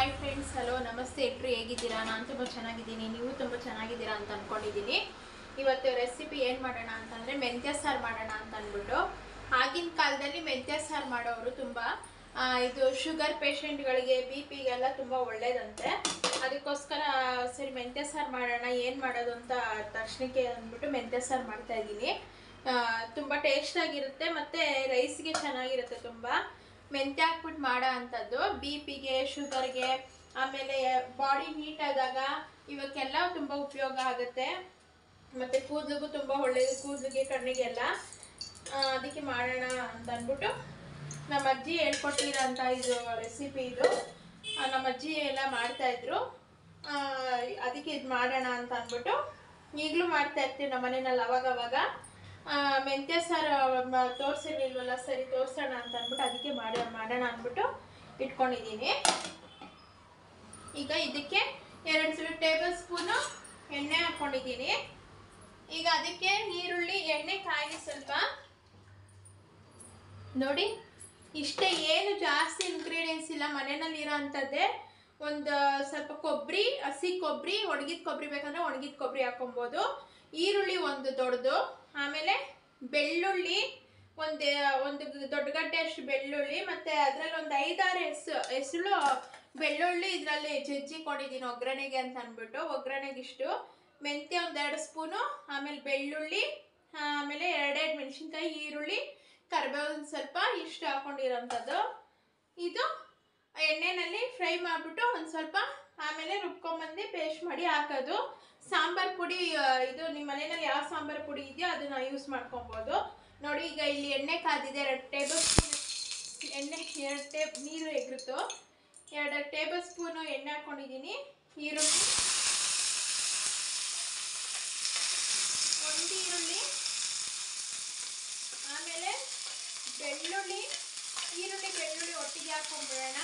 hi friends hello ನಮಸ್ತೆ ಎಲ್ರು ಹೇಗಿದ್ದೀರಾ ನಾನು ತುಂಬ ಚೆನ್ನಾಗಿದ್ದೀನಿ ನೀವು ತುಂಬ ಚೆನ್ನಾಗಿದ್ದೀರಾ ಅಂತ ಅಂದ್ಕೊಂಡಿದ್ದೀನಿ ಇವತ್ತು ರೆಸಿಪಿ ಏನು ಮಾಡೋಣ ಅಂತಂದರೆ ಮೆಂತ್ಯ ಸಾರು ಮಾಡೋಣ ಅಂತ ಅಂದ್ಬಿಟ್ಟು ಆಗಿನ ಕಾಲದಲ್ಲಿ ಮೆಂತ್ಯ ಸಾರು ಮಾಡೋರು ತುಂಬ ಆ, ಇದು ಶುಗರ್ ಪೇಷಂಟ್ಗಳಿಗೆ ಬಿ ಪಿಗೆಲ್ಲ ತುಂಬ ಒಳ್ಳೇದಂತೆ ಅದಕ್ಕೋಸ್ಕರ ಸರಿ ಮೆಂತ್ಯ ಸಾರು ಮಾಡೋಣ ಏನು ಮಾಡೋದು ಅಂತ ತಕ್ಷಣಕ್ಕೆ ಅಂದ್ಬಿಟ್ಟು ಮೆಂತ್ಯ ಸಾರು ಮಾಡ್ತಾ ಇದ್ದೀನಿ ತುಂಬ ಟೇಸ್ಟಾಗಿರುತ್ತೆ ಮತ್ತು ರೈಸ್ಗೆ ಚೆನ್ನಾಗಿರುತ್ತೆ ತುಂಬ ಮೆಂತ್ಯ ಹಾಕ್ಬಿಟ್ಟು ಮಾಡೋ ಅಂಥದ್ದು ಬಿ ಪಿಗೆ ಶುಗರ್ಗೆ ಆಮೇಲೆ ಬಾಡಿ ಹೀಟ್ ಆದಾಗ ಇವಕ್ಕೆಲ್ಲ ತುಂಬ ಉಪಯೋಗ ಆಗುತ್ತೆ ಮತ್ತು ಕೂದಲಿಗೂ ತುಂಬ ಒಳ್ಳೆಯದು ಕೂದಲಿಗೆ ಕಣ್ಣಿಗೆಲ್ಲ ಆ, ಅದಕ್ಕೆ ಮಾಡೋಣ ಅಂತ ಅಂದ್ಬಿಟ್ಟು ನಮ್ಮ ಅಜ್ಜಿ ಹೇಳ್ಕೊಟ್ಟಿರೋಂಥ ಇದು ರೆಸಿಪಿ ಇದು ಆ, ನಮ್ಮ ಅಜ್ಜಿ ಎಲ್ಲ ಮಾಡ್ತಾಯಿದ್ರು ಅದಕ್ಕೆ ಇದು ಮಾಡೋಣ ಅಂತ ಅಂದ್ಬಿಟ್ಟು ಈಗಲೂ ಮಾಡ್ತಾ ಇರ್ತೀವಿ ನಮ್ಮ ಮನೆಯಲ್ಲಿ ಅವಾಗ ಅವಾಗ ಆ, ಮೆಂತ್ಯ ಸಾರು ಮ- ತೋರ್ಸಿರ್ಲಿಲ್ವಲ್ಲ ಸರಿ ತೋರ್ಸೋಣ ಅಂತ ಅಂದ್ಬಿಟ್ಟು ಅದಕ್ಕೆ ಮಾಡ ಮಾಡೋಣ ಅಂದ್ಬಿಟ್ಟು ಇಟ್ಕೊಂಡಿದ್ದೀನಿ ಈಗ ಇದಕ್ಕೆ ಎರಡು ಟೇಬಲ್ ಸ್ಪೂನು ಎಣ್ಣೆ ಹಾಕ್ಕೊಂಡಿದ್ದೀನಿ ಈಗ ಅದಕ್ಕೆ ಈರುಳ್ಳಿ ಎಣ್ಣೆ ಕಾಯಿ ಸ್ವಲ್ಪ ನೋಡಿ ಇಷ್ಟೇ ಏನು ಜಾಸ್ತಿ ಇಂಗ್ರೀಡಿಯೆಂಟ್ಸ್ ಇಲ್ಲ ಮನೆಯಲ್ಲಿ ಇರೋ ಅಂಥದ್ದೇ ಒಂದು ಸ್ವಲ್ಪ ಕೊಬ್ಬರಿ ಹಸಿ ಕೊಬ್ಬರಿ ಒಣಗಿದ ಕೊಬ್ಬರಿ ಬೇಕಂದ್ರೆ ಒಣಗಿದ ಕೊಬ್ಬರಿ ಹಾಕೊಬೋದು ಈರುಳ್ಳಿ ಒಂದು ದೊಡ್ಡದು ಆಮೇಲೆ ಬೆಳ್ಳುಳ್ಳಿ ಒಂದು ಒಂದು ದೊಡ್ಡ ಗಡ್ಡೆ ಅಷ್ಟು ಬೆಳ್ಳುಳ್ಳಿ ಮತ್ತು ಅದರಲ್ಲಿ ಒಂದು ಐದಾರು ಹೆಸರು ಹೆಸರು ಬೆಳ್ಳುಳ್ಳಿ ಇದರಲ್ಲಿ ಜಜ್ಜಿಕೊಂಡಿದ್ದೀನಿ ಒಗ್ಗರಣೆಗೆ ಅಂತ ಅಂದ್ಬಿಟ್ಟು ಒಗ್ಗರಣೆಗಿಷ್ಟು ಮೆಂತ್ಯ ಒಂದು ಎರಡು ಸ್ಪೂನು ಆಮೇಲೆ ಬೆಳ್ಳುಳ್ಳಿ ಆಮೇಲೆ ಎರಡೆರಡು ಮೆಣಸಿನ್ಕಾಯಿ ಈರುಳ್ಳಿ ಕರಿಬೇವು ಒಂದು ಸ್ವಲ್ಪ ಇಷ್ಟು ಹಾಕೊಂಡಿರೋಂಥದ್ದು ಇದು ಎಣ್ಣೆನಲ್ಲಿ ಫ್ರೈ ಮಾಡಿಬಿಟ್ಟು ಒಂದು ಸ್ವಲ್ಪ ಆಮೇಲೆ ರುಬ್ಕೊಂಬಂದು ಪೇಸ್ಟ್ ಮಾಡಿ ಹಾಕೋದು ಸಾಂಬಾರ್ ಪುಡಿ ಆ, ಇದು ನಿಮ್ಮ ಮನೆಯಲ್ಲಿ ಯಾವ ಸಾಂಬಾರ್ ಪುಡಿ ಇದೆಯೋ ಅದನ್ನ ಯೂಸ್ ಮಾಡ್ಕೊಬೋದು ನೋಡಿ ಈಗ ಇಲ್ಲಿ ಎಣ್ಣೆ ಕಾದಿದೆ ಎರಡು ಟೇಬಲ್ ಸ್ಪೂನ್ ಎಣ್ಣೆ ಎರಡು ಟೇಬ್ ನೀರು ಎಗ್ರಿತು ಎರಡು ಟೇಬಲ್ ಸ್ಪೂನು ಎಣ್ಣೆ ಹಾಕ್ಕೊಂಡಿದ್ದೀನಿ ಈರುಳ್ಳಿ ಒಂದು ಈರುಳ್ಳಿ ಆಮೇಲೆ ಬೆಳ್ಳುಳ್ಳಿ ಈರುಳ್ಳಿ ಬೆಳ್ಳುಳ್ಳಿ ಒಟ್ಟಿಗೆ ಹಾಕೊಂಡ್ಬಿಡೋಣ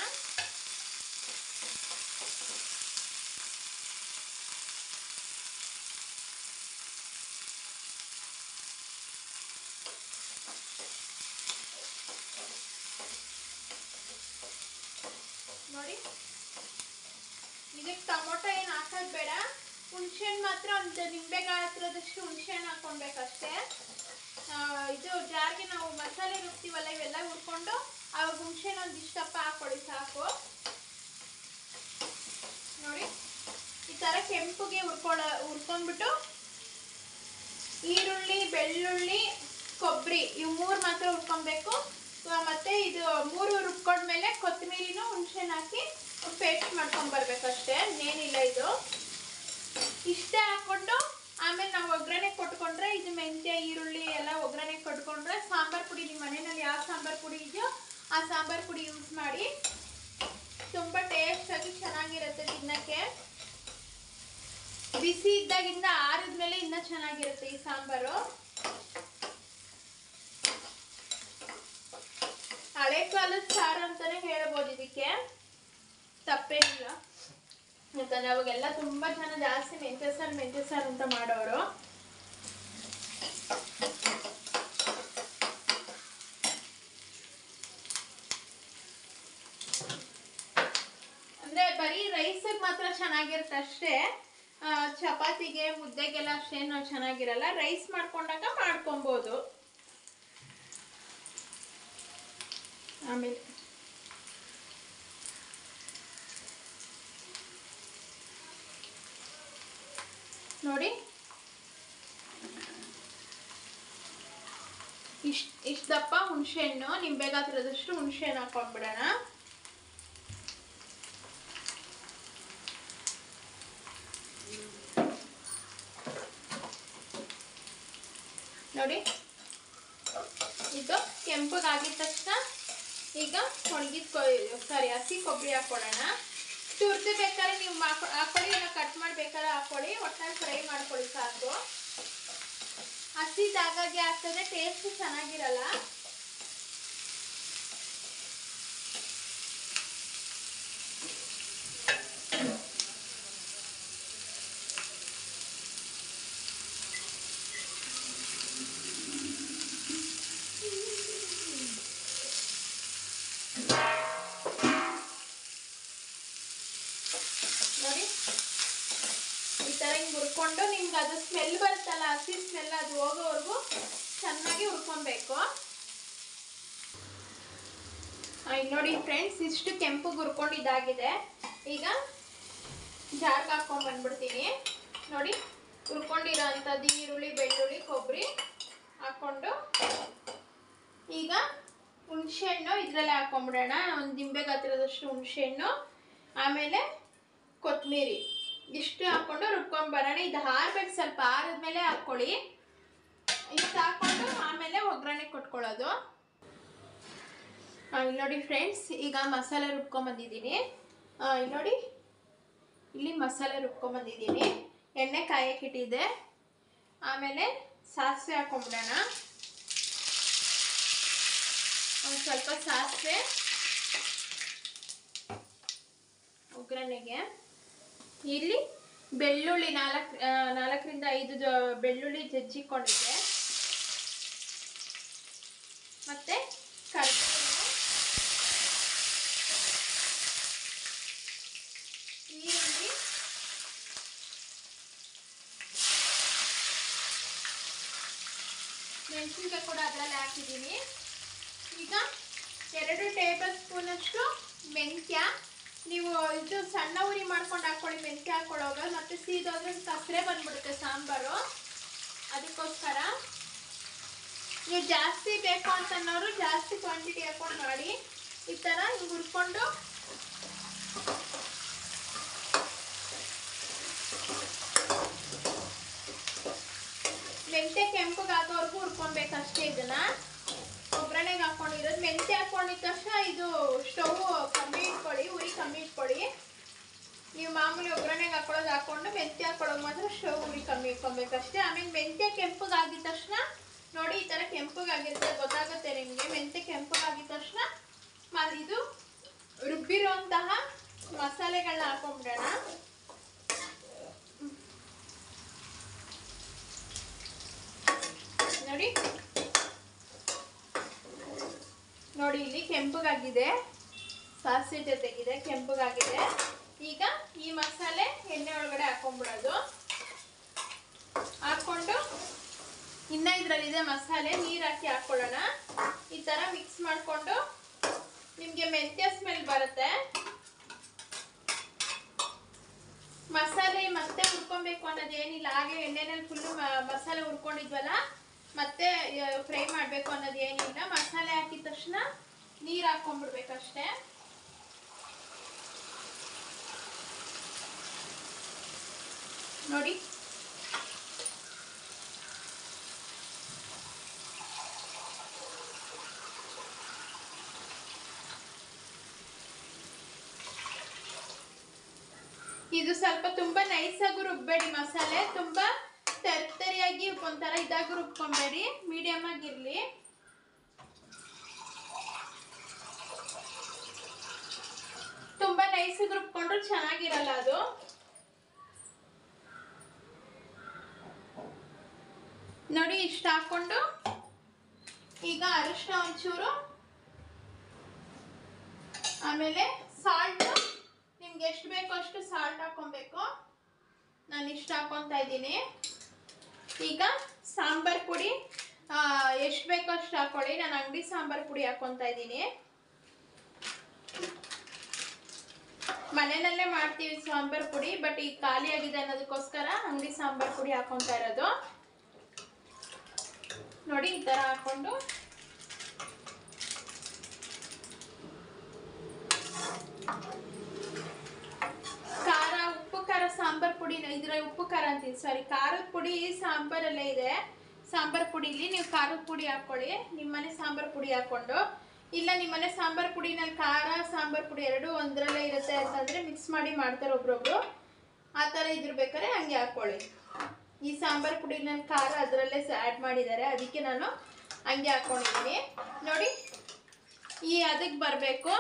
ನೋಡಿ ಇದಕ್ಕೆ ಟೊಮೊಟೊ ಏನು ಹಾಕೋದು ಬೇಡ ಹುಣ್ಸೆಹಣ್ಣು ಮಾತ್ರ ಒಂದು ನಿಂಬೆಕಾಯಿ ಹತ್ರದಷ್ಟು ಹುಣ್ಸೆಹಣ್ಣು ಹಾಕೊಳ್ಬೇಕಷ್ಟೇ ಆ, ಇದು ಜಾರ್ಗೆ ನಾವು ಮಸಾಲೆ ರುಬ್ತೀವಲ್ಲ ಇವೆಲ್ಲ ಹುರ್ಕೊಂಡು ಅವಾಗ ಹುಣ್ಸೆಹಣ್ಣು ಒಂದು ಇಷ್ಟಪ್ಪ ಹಾಕೊಳ್ಳಿ ಸಾಕು ನೋಡಿ ಈ ಥರ ಕೆಂಪುಗೆ ಹುರ್ಕೊಳ್ಳ ಹುರ್ಕೊಂಡ್ಬಿಟ್ಟು ಈರುಳ್ಳಿ ಬೆಳ್ಳುಳ್ಳಿ ಕೊಬ್ಬರಿ ಇವು ಮೂರು ಮಾತ್ರ ಹುರ್ಕೊಬೇಕು ಆ, ಮತ್ತೆ ಇದು ಮೂರು ರುಬ್ಕೊಂಡ್ಮೇಲೆ ಕೊತ್ತಂಬರಿನೂ ಹುಣ್ಸೆಹಣ್ಣು ಹಾಕಿ ಪೇಸ್ಟ್ ಮಾಡ್ಕೊಂಬರ್ಬೇಕಷ್ಟೇ ಇನ್ನೇನಿಲ್ಲ ಇದು ಇಷ್ಟೇ ಹಾಕ್ಕೊಂಡು ಆಮೇಲೆ ನಾವು ಒಗ್ಗರಣೆ ಕೊಟ್ಕೊಂಡ್ರೆ ಇದು ಮೆಂತ್ಯ ಈರುಳ್ಳಿ ಎಲ್ಲ ಒಗ್ಗರಣೆ ಕೊಟ್ಕೊಂಡ್ರೆ ಸಾಂಬಾರ್ ಪುಡಿ ನಿಮ್ಮ ಮನೆಯಲ್ಲಿ ಯಾವ ಸಾಂಬಾರ್ ಪುಡಿ ಇದೆಯೋ ಆ ಸಾಂಬಾರ್ ಪುಡಿ ಯೂಸ್ ಮಾಡಿ ತುಂಬ ಟೇಸ್ಟಾಗಿ ಚೆನ್ನಾಗಿರುತ್ತೆ ತಿನ್ನಕ್ಕೆ ಬಿಸಿ ಇದ್ದಾಗಿಂದ ಆರಿದ್ಮೇಲೆ ಇನ್ನೂ ಚೆನ್ನಾಗಿರುತ್ತೆ ಈ ಸಾಂಬಾರು ಹಳೆ ಕಾಲದ ಸಾರು ಅಂತಾನೆ ಹೇಳ್ಬೋದು ಇದಕ್ಕೆ ತಪ್ಪೇನಿಲ್ಲ ಯಾಕಂದ್ರೆ ಅವಾಗೆಲ್ಲ ತುಂಬಾ ಜನ ಜಾಸ್ತಿ ಮೆಂತ್ಯ ಸಾರು ಮೆಂತ್ಯ ಸಾರು ಅಂತ ಮಾಡೋರು ಅಂದ್ರೆ ಬರೀ ರೈಸಿಗೆ ಮಾತ್ರ ಚೆನ್ನಾಗಿರುತ್ತೆ ಅಷ್ಟೇ ಆ, ಚಪಾತಿಗೆ ಮುದ್ದೆಗೆಲ್ಲ ಅಷ್ಟೇನು ಚೆನ್ನಾಗಿರಲ್ಲ ರೈಸ್ ಮಾಡ್ಕೊಂಡಾಗ ಮಾಡ್ಕೊಬೋದು ಆಮೇಲೆ ನೋಡಿ ಇಷ್ಟು ಇಷ್ಟು ದಪ್ಪ ಹುಣಸೆಹಣ್ಣು ನಿಂಬೆ ಗಾತ್ರದಷ್ಟು ಹುಣಸೆಹಣ್ಣು ಹಾಕೊಂಡ್ಬಿಡೋಣ ನೋಡಿ ಇದು ಕೆಂಪಗಾಗಿದ ತಕ್ಷಣ ಈಗ ಒಣಗಿದ ಸಾರಿ ಹಸಿ ಕೊಬ್ಬರಿ ಹಾಕೊಳ್ಳೋಣ ತುರ್ದು ಬೇಕಾದ್ರೆ ನೀವು ಮಾಕೊ- ಹಾಕೊಳ್ಳಿ ಇಲ್ಲ ಕಟ್ ಮಾಡ್ಬೇಕಾದ್ರೆ ಹಾಕೊಳ್ಳಿ ಒಟ್ಟಾಗಿ ಫ್ರೈ ಮಾಡ್ಕೊಳ್ಳಿ ಸಾಕು ಹಸಿದಾಗಾಗಿ ಆಗ್ತದೆ ಟೇಸ್ಟ್ ಚೆನ್ನಾಗಿರಲ್ಲ ಹಿಂಗೆ ಹುರ್ಕೊಂಡು ನಿಮ್ಗೆ ಅದು ಸ್ಮೆಲ್ ಬರುತ್ತಲ್ಲ ಹಸಿ ಸ್ಮೆಲ್ ಅದು ಹೋಗೋವರೆಗೂ ಚೆನ್ನಾಗಿ ಹುರ್ಕೊಬೇಕು ಆ, ಇಲ್ಲಿ ನೋಡಿ ಫ್ರೆಂಡ್ಸ್ ಇಷ್ಟು ಕೆಂಪು ಹುರ್ಕೊಂಡು ಇದಾಗಿದೆ ಈಗ ಜಾರ್ಗೆ ಹಾಕೊಂಡ್ ಬಂದ್ಬಿಡ್ತೀನಿ ನೋಡಿ ಹುರ್ಕೊಂಡಿರೋ ಅಂಥದ್ದು ಈರುಳ್ಳಿ ಬೆಳ್ಳುಳ್ಳಿ ಕೊಬ್ಬರಿ ಹಾಕ್ಕೊಂಡು ಈಗ ಹುಣಸೆಹಣ್ಣು ಇದರಲ್ಲೇ ಹಾಕೊಂಡ್ಬಿಡೋಣ ಒಂದು ನಿಂಬೆ ಗಾತ್ರದಷ್ಟು ಹುಣಸೆಹಣ್ಣು ಆಮೇಲೆ ಕೊತ್ತಂಬರಿ ಇಷ್ಟು ಹಾಕ್ಕೊಂಡು ರುಬ್ಕೊಂಡು ಬರೋಣ ಇದು ಹಾರ್ಬೇಕು ಸ್ವಲ್ಪ ಆರಿದ್ಮೇಲೆ ಹಾಕ್ಕೊಳ್ಳಿ ಇಷ್ಟು ಹಾಕ್ಕೊಂಡು ಆಮೇಲೆ ಒಗ್ಗರಣೆ ಕೊಟ್ಕೊಳ್ಳೋದು ಆ, ಇಲ್ಲಿ ನೋಡಿ ಫ್ರೆಂಡ್ಸ್ ಈಗ ಮಸಾಲೆ ರುಬ್ಕೊಂಬಂದಿದ್ದೀನಿ ಇಲ್ಲಿ ನೋಡಿ ಇಲ್ಲಿ ಮಸಾಲೆ ರುಬ್ಕೊಂಬಂದಿದ್ದೀನಿ ಎಣ್ಣೆ ಕಾಯಕ್ಕಿಟ್ಟಿದ್ದೆ ಆಮೇಲೆ ಸಾಸಿವೆ ಹಾಕೊಂಬಿಡೋಣ ಒಂದು ಸ್ವಲ್ಪ ಸಾಸಿವೆ ಒಗ್ಗರಣೆಗೆ ಇಲ್ಲಿ ಬೆಳ್ಳುಳ್ಳಿ ನಾಲ್ಕು ನಾಲ್ಕರಿಂದ ಐದು ಜ ಬೆಳ್ಳುಳ್ಳಿ ಜಜ್ಜಿಕೊಂಡಿದ್ದೆ ಮತ್ತೆ ಕರಿಬೇವು ಈರುಳ್ಳಿ ಮೆಣಸಿನ್ಕಾಯಿ ಕೂಡ ಅದರಲ್ಲಿ ಹಾಕಿದ್ದೀನಿ ಈಗ ಎರಡು ಟೇಬಲ್ ಸ್ಪೂನಷ್ಟು ಮೆಂತ್ಯ ನೀವು ಇದು ಸಣ್ಣ ಉರಿ ಮಾಡ್ಕೊಂಡು ಹಾಕ್ಕೊಳ್ಳಿ ಮೆಂತ್ಯ ಹಾಕ್ಕೊಳ್ಳೋವಾಗ ಮತ್ತೆ ಸೀದೋದ್ರೆ ಕಸರೆ ಬಂದ್ಬಿಡುತ್ತೆ ಸಾಂಬಾರು ಅದಕ್ಕೋಸ್ಕರ ನೀವು ಜಾಸ್ತಿ ಬೇಕು ಅಂತ ಅನ್ನೋರು ಜಾಸ್ತಿ ಕ್ವಾಂಟಿಟಿ ಹಾಕೊಂಡು ಮಾಡಿ ಈ ಥರ ಹಿಂಗೆ ಹುರ್ಕೊಂಡು ಮೆಂತ್ಯ ಕೆಂಪಗೆ ಆಗೋವರೆಗೂ ಹುರ್ಕೊಬೇಕು ಅಷ್ಟೇ ಇದನ್ನ ಒಗ್ಗರಣೆಗೆ ಹಾಕೊಂಡಿರೋದು ಮೆಂತ್ಯ ಹಾಕೊಂಡಿದ ತಕ್ಷಣ ಇದು ಸ್ಟವ್ ಕಮ್ಮಿ ಇಟ್ಕೊಳ್ಳಿ ಉರಿ ಕಮ್ಮಿ ಇಟ್ಕೊಳ್ಳಿ ನೀವು ಮಾಮೂಲಿ ಒಗ್ಗರಣೆಗೆ ಹಾಕೊಳ್ಳೋದು ಹಾಕೊಂಡು ಮೆಂತ್ಯ ಹಾಕೊಳ್ಳೋದು ಮಾತ್ರ ಸ್ಟವ್ ಉರಿ ಕಮ್ಮಿ ಇಟ್ಕೊಬೇಕು ಅಷ್ಟೇ ಆಮೇಲೆ ಮೆಂತ್ಯ ಕೆಂಪಗೆ ಆಗಿದ ತಕ್ಷಣ ನೋಡಿ ಈ ಥರ ಕೆಂಪಗಾಗಿರುತ್ತೆ ಗೊತ್ತಾಗುತ್ತೆ ನಿಮಗೆ ಮೆಂತ್ಯ ಕೆಂಪಗಾಗಿದ ತಕ್ಷಣ ಮ- ಇದು ರುಬ್ಬಿರುವಂತಹ ಮಸಾಲೆಗಳನ್ನ ಹಾಕೊಂಡ್ಬಿಡೋಣ ನೋಡಿ ನೋಡಿ ಇಲ್ಲಿ ಕೆಂಪಗಾಗಿದೆ ಸಾಸಿವೆ ಜೊತೆಗಿದೆ ಕೆಂಪಗಾಗಿದೆ ಈಗ ಈ ಮಸಾಲೆ ಎಣ್ಣೆ ಒಳಗಡೆ ಹಾಕೊಂಡ್ಬಿಡೋದು ಹಾಕೊಂಡು ಇನ್ನ ಇದ್ರಲ್ಲಿದೆ ಮಸಾಲೆ ನೀರು ಹಾಕಿ ಹಾಕೊಳ್ಳೋಣ ಈ ಥರ ಮಿಕ್ಸ್ ಮಾಡಿಕೊಂಡು ನಿಮಗೆ ಮೆಂತ್ಯ ಸ್ಮೆಲ್ ಬರುತ್ತೆ ಮಸಾಲೆ ಮತ್ತೆ ಹುರ್ಕೊಬೇಕು ಅನ್ನೋದು ಏನಿಲ್ಲ ಹಾಗೆ ಎಣ್ಣೆನಲ್ಲಿ ಫುಲ್ಲು ಮಸಾಲೆ ಹುರ್ಕೊಂಡಿದ್ವಲ್ಲ ಮತ್ತೆ ಫ್ರೈ ಮಾಡಬೇಕು ಅನ್ನೋದು ಏನಿಲ್ಲ ಮಸಾಲೆ ಹಾಕಿದ ತಕ್ಷಣ ನೀರು ಹಾಕೊಂಡ್ಬಿಡ್ಬೇಕಷ್ಟೇ ನೋಡಿ ಇದು ಸ್ವಲ್ಪ ತುಂಬಾ ನೈಸ್ ಆಗಿ ರುಬ್ಬೇಡಿ ಮಸಾಲೆ ತುಂಬಾ ತರ್ತರಿಯಾಗಿ ಒಂಥರ ಇದಾಗಿ ರುಬ್ಕೊಬೇಡಿ ಮೀಡಿಯಮ್ ಆಗಿರ್ಲಿ ತುಂಬಾ ನೈಸ್ ಆಗಿ ರುಬ್ಕೊಂಡ್ರು ಚೆನ್ನಾಗಿರಲ್ಲ ಅದು ನೋಡಿ ಇಷ್ಟ ಹಾಕೊಂಡು ಈಗ ಅರಿಶಿನ ಒಂಚೂರು ಆಮೇಲೆ ಸಾಲ್ಟ್ ನಿಮ್ಗೆ ಎಷ್ಟು ಬೇಕೋ ಅಷ್ಟು ಸಾಲ್ಟ್ ಹಾಕೊಬೇಕು ನಾನು ಇಷ್ಟು ಹಾಕೊತಾ ಇದ್ದೀನಿ ಈಗ ಸಾಂಬಾರ್ ಪುಡಿ ಎಷ್ಟು ಬೇಕೋ ಅಷ್ಟು ಹಾಕೊಳ್ಳಿ ನಾನು ಅಂಗಡಿ ಸಾಂಬಾರ್ ಪುಡಿ ಹಾಕೊತಾ ಇದ್ದೀನಿ ಮನೆಯಲ್ಲೇ ಮಾಡ್ತೀವಿ ಸಾಂಬಾರ್ ಪುಡಿ ಬಟ್ ಈಗ ಖಾಲಿ ಆಗಿದೆ ಅನ್ನೋದಕ್ಕೋಸ್ಕರ ಅಂಗಡಿ ಸಾಂಬಾರ್ ಪುಡಿ ಹಾಕೊತಾ ಇರೋದು ನೋಡಿ ಈ ಥರ ಹಾಕೊಂಡು ಖಾರ ಉಪ್ಪು ಖಾರ ಸಾಂಬಾರ್ ಪುಡಿ ಇದ್ರ ಉಪ್ಪು ಖಾರ ಅಂತೀನಿ ಸಾರಿ ಖಾರದ ಪುಡಿ ಸಾಂಬಾರಲ್ಲೇ ಇದೆ ಸಾಂಬಾರ್ ಪುಡಿಲಿ ನೀವು ಖಾರದ ಪುಡಿ ಹಾಕ್ಕೊಳ್ಳಿ ನಿಮ್ಮನೆ ಸಾಂಬಾರ್ ಪುಡಿ ಹಾಕ್ಕೊಂಡು ಇಲ್ಲ ನಿಮ್ಮನೆ ಸಾಂಬಾರ್ ಪುಡಿನಲ್ಲಿ ಖಾರ ಸಾಂಬಾರ್ ಪುಡಿ ಎರಡು ಒಂದರಲ್ಲೇ ಇರುತ್ತೆ ಅಂತಂದ್ರೆ ಮಿಕ್ಸ್ ಮಾಡಿ ಮಾಡ್ತಾರೆ ಒಬ್ರೊಬ್ರು ಆ ಥರ ಇದ್ರಬೇಕಾದ್ರೆ ಹಂಗೆ ಹಾಕ್ಕೊಳ್ಳಿ ಈ ಸಾಂಬಾರ್ ಪುಡಿನಲ್ಲಿ ಖಾರ ಅದರಲ್ಲೇ ಆ್ಯಡ್ ಮಾಡಿದ್ದಾರೆ ಅದಕ್ಕೆ ನಾನು ಹಂಗೆ ಹಾಕ್ಕೊಂಡಿದ್ದೀನಿ ನೋಡಿ ಈ ಅದಕ್ಕೆ ಬರಬೇಕು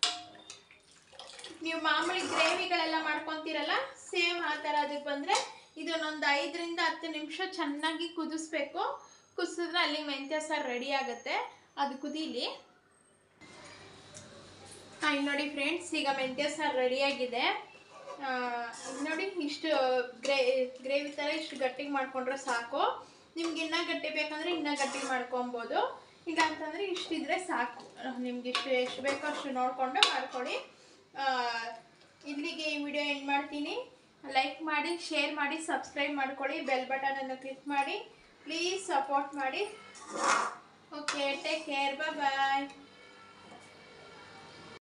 ನೀವು ಮಾಮೂಲಿ ಗ್ರೇವಿಗಳೆಲ್ಲ ಮಾಡ್ಕೊತೀರಲ್ಲ ಸೇಮ್ ಆ ಥರ ಅದಕ್ಕೆ ಬಂದರೆ ಇದನ್ನೊಂದು ಐದರಿಂದ ಹತ್ತು ನಿಮಿಷ ಚೆನ್ನಾಗಿ ಕುದಿಸ್ಬೇಕು ಕುದಿಸಿದ್ರೆ ಅಲ್ಲಿ ಮೆಂತ್ಯ ಸಾರು ರೆಡಿ ಆಗುತ್ತೆ ಅದು ಕುದೀಲಿ ಹಾಂ ಇಲ್ಲಿ ನೋಡಿ ಫ್ರೆಂಡ್ಸ್ ಈಗ ಮೆಂತ್ಯ ಸಾರು ರೆಡಿಯಾಗಿದೆ ಆ, ಇದ್ ನೋಡಿ ಇಷ್ಟು ಗ್ರೇ ಗ್ರೇವಿ ಥರ ಇಷ್ಟು ಗಟ್ಟಿಗೆ ಮಾಡ್ಕೊಂಡ್ರೆ ಸಾಕು ನಿಮ್ಗೆ ಇನ್ನೂ ಗಟ್ಟಿ ಬೇಕಂದ್ರೆ ಇನ್ನೂ ಗಟ್ಟಿ ಮಾಡ್ಕೊಬೋದು ಇಲ್ಲ ಅಂತಂದರೆ ಇಷ್ಟಿದ್ರೆ ಸಾಕು ನಿಮ್ಗೆ ಇಷ್ಟು ಎಷ್ಟು ಬೇಕೋ ಅಷ್ಟು ನೋಡಿಕೊಂಡು ಮಾಡ್ಕೊಳ್ಳಿ ಆ, ಇಲ್ಲಿಗೆ ಈ ವಿಡಿಯೋ ಎಂಡ್ ಮಾಡ್ತೀನಿ ಲೈಕ್ ಮಾಡಿ ಶೇರ್ ಮಾಡಿ ಸಬ್ಸ್ಕ್ರೈಬ್ ಮಾಡ್ಕೊಳ್ಳಿ ಬೆಲ್ ಬಟನನ್ನು ಕ್ಲಿಕ್ ಮಾಡಿ ಪ್ಲೀಸ್ ಸಪೋರ್ಟ್ ಮಾಡಿ ಓಕೆ ಟೇಕ್ ಕೇರ್ ಬಾಯ್